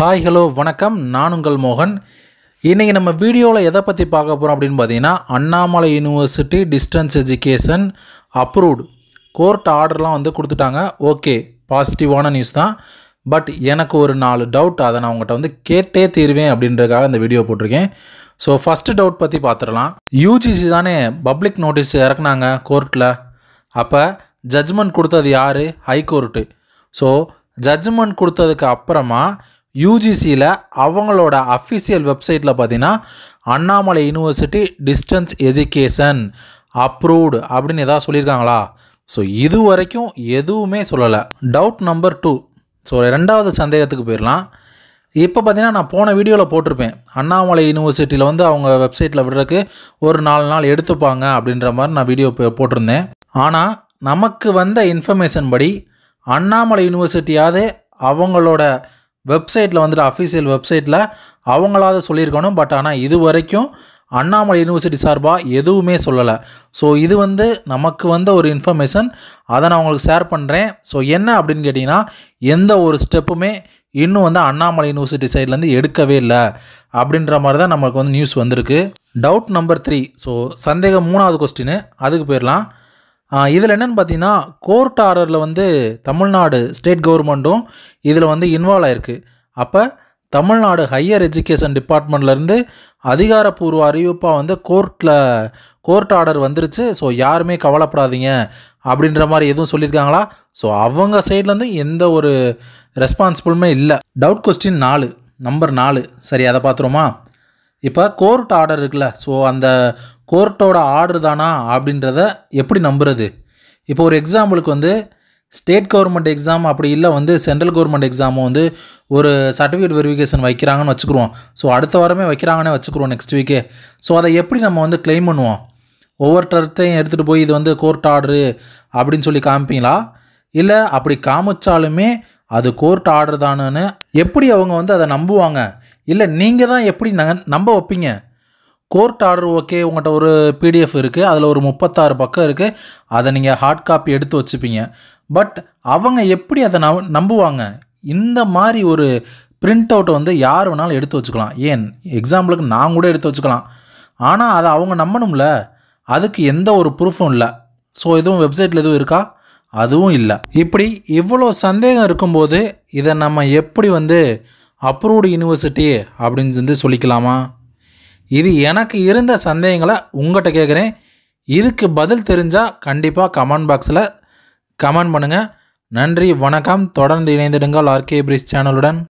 hi hello வணக்கம் நான் உங்கள் மோகன் இன்றைக்கி நம்ம வீடியோவில் எதை பற்றி பார்க்க போகிறோம் அப்படின்னு பார்த்தீங்கன்னா Annamalai university distance education approved court ஆர்டர்லாம் வந்து கொடுத்துட்டாங்க ஓகே பாசிட்டிவான நியூஸ் தான் பட் எனக்கு ஒரு நாலு டவுட் அதை நான் உங்கள்கிட்ட வந்து கேட்டே தீருவேன் அப்படின்றதுக்காக இந்த வீடியோ போட்டிருக்கேன் ஸோ ஃபஸ்ட்டு டவுட் பற்றி பார்த்துடலாம் யூஜிசி தானே பப்ளிக் நோட்டீஸ் இறக்குனாங்க கோர்ட்டில் அப்போ ஜட்ஜ்மெண்ட் கொடுத்தது யார் ஹைகோர்ட்டு ஸோ ஜட்ஜ்மெண்ட் கொடுத்ததுக்கு அப்புறமா யூஜிசியில் அவங்களோட அஃபிஷியல் வெப்சைட்டில் பார்த்தீங்கன்னா Annamalai university distance education approved அப்படின்னு எதாவது சொல்லியிருக்காங்களா ஸோ இது வரைக்கும் எதுவுமே சொல்லலை டவுட் நம்பர் டூ ஸோ ரெண்டாவது சந்தேகத்துக்கு போயிடலாம் இப்போ பார்த்தீங்கன்னா நான் போன வீடியோவில் போட்டிருப்பேன் அண்ணாமலை யூனிவர்சிட்டியில் வந்து அவங்க வெப்சைட்டில் விடுறதுக்கு ஒரு நாலு நாள் எடுத்துப்பாங்க அப்படின்ற மாதிரி நான் வீடியோ போ- போட்டிருந்தேன் ஆனால் நமக்கு வந்த இன்ஃபர்மேஷன் படி அண்ணாமலை யூனிவர்சிட்டியாவது அவங்களோட வெப்சைட்டில் வந்துட்டு அஃபீஷியல் வெப்சைட்டில் அவங்களாவது சொல்லியிருக்கணும் பட் ஆனால் இது வரைக்கும் அண்ணாமலை யூனிவர்சிட்டி சார்பாக எதுவுமே சொல்லலை ஸோ இது வந்து நமக்கு வந்த ஒரு இன்ஃபர்மேஷன் அதை நான் உங்களுக்கு ஷேர் பண்ணுறேன் ஸோ என்ன அப்படின்னு கேட்டிங்கன்னா எந்த ஒரு ஸ்டெப்புமே இன்னும் வந்து அண்ணாமலை யூனிவர்சிட்டி சைட்லேருந்து எடுக்கவே இல்லை அப்படின்ற மாதிரி தான் நமக்கு வந்து நியூஸ் வந்திருக்கு டவுட் நம்பர் த்ரீ ஸோ சந்தேகம் மூணாவது கொஸ்டின் அதுக்கு போயிடலாம் இதில் என்னென்னு பார்த்தீங்கன்னா கோர்ட் ஆர்டரில் வந்து தமிழ்நாடு ஸ்டேட் கவர்மெண்ட்டும் இதில் வந்து இன்வால்வ் ஆயிருக்கு அப்போ தமிழ்நாடு ஹையர் எஜுகேஷன் டிபார்ட்மெண்ட்லேருந்து அதிகாரப்பூர்வ அறிவிப்பாக வந்து கோர்ட்டில் கோர்ட் ஆர்டர் வந்துருச்சு ஸோ யாருமே கவலைப்படாதீங்க அப்படின்ற மாதிரி எதுவும் சொல்லியிருக்காங்களா ஸோ அவங்க சைட்லேருந்து எந்த ஒரு ரெஸ்பான்சிபிளுமே இல்லை டவுட் கொஸ்டின் நாலு நம்பர் நாலு சரி அதை பார்த்துருமா இப்போ கோர்ட் ஆர்டர் இருக்குல்ல ஸோ அந்த கோர்ட்டோட ஆர்டர் தானா அப்படின்றத எப்படி நம்புறது இப்போ ஒரு எக்ஸாம்பிளுக்கு வந்து ஸ்டேட் கவர்மெண்ட் எக்ஸாம் அப்படி இல்லை வந்து சென்ட்ரல் கவர்மெண்ட் எக்ஸாமும் வந்து ஒரு சர்டிஃபிகேட் வெரிஃபிகேஷன் வைக்கிறாங்கன்னு வச்சுக்குருவோம் ஸோ அடுத்த வாரமே வைக்கிறாங்கன்னே வச்சுக்குருவோம் நெக்ஸ்ட் வீக்கே ஸோ அதை எப்படி நம்ம வந்து க்ளைம் பண்ணுவோம் ஒவ்வொருத்தரத்தையும் எடுத்துகிட்டு போய் இது வந்து கோர்ட் ஆர்டரு அப்படின்னு சொல்லி காமிப்பீங்களா இல்லை அப்படி காமிச்சாலுமே அது கோர்ட் ஆர்டர் தானேன்னு எப்படி அவங்க வந்து அதை நம்புவாங்க இல்லை நீங்கள் தான் எப்படி நக- நம்ப வைப்பீங்க கோர்ட் ஆர்டர் ஓகே உங்கள்கிட்ட ஒரு பிடிஎஃப் இருக்குது அதில் ஒரு முப்பத்தாறு பக்கம் இருக்குது அதை நீங்கள் ஹார்ட் காப்பி எடுத்து வச்சுப்பீங்க பட் அவங்க எப்படி அதை நம்ப நம்புவாங்க இந்த மாதிரி ஒரு பிரிண்ட் அவுட்டை வந்து யார் வேணாலும் எடுத்து வச்சுக்கலாம் ஏன் எக்ஸாம்பிளுக்கு நான் கூட எடுத்து வச்சுக்கலாம் ஆனால் அதை அவங்க நம்பணும்ல அதுக்கு எந்த ஒரு ப்ரூஃபும் இல்லை ஸோ எதுவும் வெப்சைட்டில் எதுவும் இருக்கா அதுவும் இல்லை இப்படி இவ்வளோ சந்தேகம் இருக்கும்போது இதை நம்ம எப்படி வந்து அப்ரூவ்டு யூனிவர்சிட்டி அப்படின்னு வந்து சொல்லிக்கலாமா இது எனக்கு இருந்த சந்தேகங்களை உங்கள்கிட்ட கேட்குறேன் இதுக்கு பதில் தெரிஞ்சால் கண்டிப்பாக கமெண்ட் பாக்ஸில் கமெண்ட் பண்ணுங்கள் நன்றி வணக்கம் தொடர்ந்து இணைந்திடுங்கள் ஆர்கே பிரிஸ் சேனலுடன்